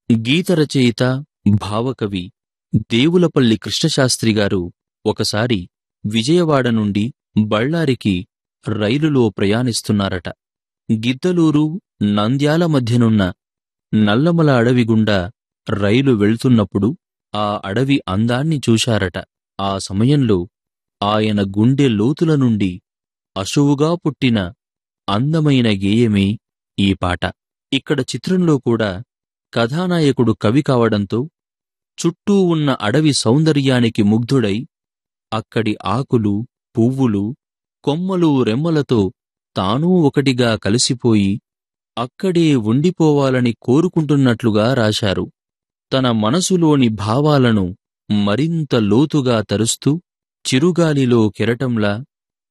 గీత రచయిత భావకవి దేవులపల్లి కృష్ణశాస్త్రి గారు ఒకసారి విజయవాడ నుండి బళ్ళారికి రైలులో ప్రయాణిస్తున్నారట గిద్దలూరు నంద్యాల మధ్యనున్న నల్లమల అడవి గుండా రైలు వెళ్తున్నప్పుడు ఆ అడవి అందాన్ని చూశారట ఆ సమయంలో ఆయన గుండె లోతుల నుండి అశువుగా పుట్టిన అందమైన గేయమే ఈ పాట ఇక్కడ చిత్రంలో కూడా కథానాయకుడు కవి కావడంతో చుట్టూ ఉన్న అడవి సౌందర్యానికి ముగ్ధుడై అక్కడి ఆకులు పువ్వులు కొమ్మలు రెమ్మలతో తానూ ఒకటిగా కలిసిపోయి అక్కడే ఉండిపోవాలని కోరుకుంటున్నట్లుగా రాశారు తన మనసులోని భావాలను మరింత లోతుగా తరుస్తూ చిరుగాలిలో కెరటంలా